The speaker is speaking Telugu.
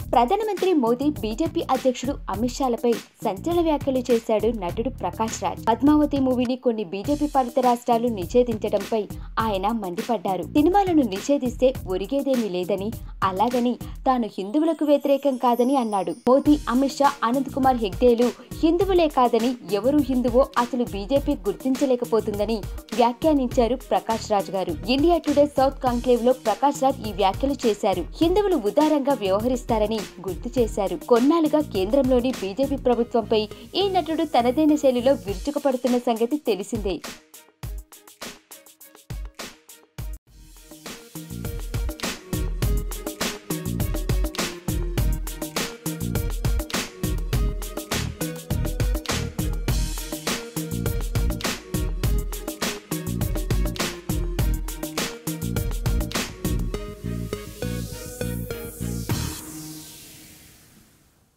ప్రధానమంత్రి మోదీ బీజేపీ అధ్యక్షుడు అమిత్ షాలపై సంచలన వ్యాఖ్యలు చేశాడు నటుడు ప్రకాష్ రాజ్ పద్మావతి మూవీని కొన్ని బీజేపీ పాలిత రాష్ట్రాలు నిషేధించడంపై ఆయన మండిపడ్డారు సినిమాలను నిషేధిస్తే ఒరిగేదేమీ లేదని అలాగని తాను హిందువులకు వ్యతిరేకం కాదని అన్నాడు మోదీ అమిత్ షా అనంత్ కుమార్ హెగ్డేలు హిందువులే కాదని ఎవరు హిందువో అసలు బీజేపీ గుర్తించలేకపోతుందని వ్యాఖ్యానించారు ప్రకాష్ రాజ్ గారు ఇండియా టుడే సౌత్ కాంక్లేవ్ లో ప్రకాష్ రాజ్ ఈ వ్యాఖ్యలు చేశారు హిందువులు ఉదారంగా వ్యవహరిస్తారని గుర్తు చేశారు కొన్నాళ్లుగా కేంద్రంలోని బీజేపీ ప్రభుత్వంపై ఈ నటుడు తనదైన శైలిలో విరుచుకుపడుతున్న సంగతి తెలిసిందే